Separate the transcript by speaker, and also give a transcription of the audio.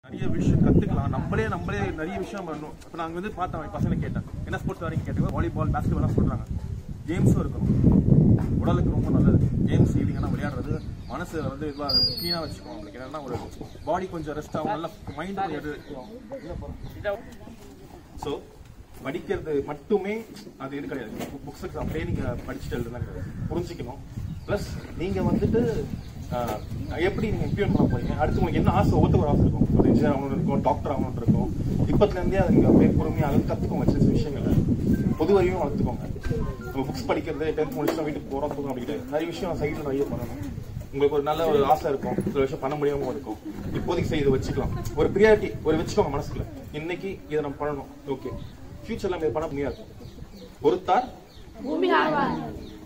Speaker 1: நிறைய விஷயம் கத்துக்கலாம் நம்மளே நம்மளே நிறைய விஷயம் பண்ணணும் இப்போ நாங்கள் வந்து பார்த்தோம் என் பசங்களை கேட்டேன் என்ன ஸ்போர்ட்ஸ் வரீங்க கேட்டீங்க வாலிபால் பேஸ்கெட்பால் சொல்றாங்க கேம்ஸும் இருக்கணும் உடலுக்கு ரொம்ப நல்லது கேம்ஸ் ஈவினிங்னா விளையாடுறது மனசு வந்து இதுவாக க்ளீனாக வச்சுக்கோங்க உங்களுக்கு என்னன்னா ஒரு பாடி கொஞ்சம் ரெஸ்ட் ஆகும் நல்லா மைண்ட் கொஞ்சம் ஸோ படிக்கிறது மட்டுமே அது இது கிடையாது புக்ஸ் அப்படியே நீங்க படிச்சுட்டு எழுதுனா கிடையாது புரிஞ்சுக்கணும் ப்ளஸ் நீங்க வந்துட்டு ஆஹ், எப்படி நீங்க இம்ப்ளிமெண்ட் பண்ண போறீங்க அடுத்து உங்களுக்கு என்ன ஆசை ஒவ்வொருத்தர் ஒரு ஆசை இருக்கும் ஒரு இன்ஜினியர் ஆகணும்னு இருக்கும் டாக்டர் ஆகணும்னு இருக்கும் இப்பத்துல இருந்தே அதை நீங்க அப்படியே பொறுமையாக அதை கத்துக்கோங்க சின்ன சின்ன விஷயங்களை பொது அறிவும் வளர்த்துக்கோங்க நம்ம புக்ஸ் படிக்கிறது டென்த் முடிச்சுட்டு வீட்டுக்கு போறோம் போதும் அப்படி கிடையாது நிறைய விஷயம் சைடில் நிறைய பண்ணணும் உங்களுக்கு ஒரு நல்ல ஒரு ஆசை இருக்கும் சில விஷயம் பண்ண முடியாம இருக்கும் இப்போதைக்கு செய்து வச்சுக்கலாம் ஒரு ப்ரியாரிட்டி ஒரு வச்சுக்கோங்க மனசுக்குள்ள இன்னைக்கு இதை நம்ம பண்ணணும் ஓகே ஃபியூச்சர்ல நம்ம இதை பண்ண முடியாது பொறுத்தார்
Speaker 2: பூமி ஆழ்வார்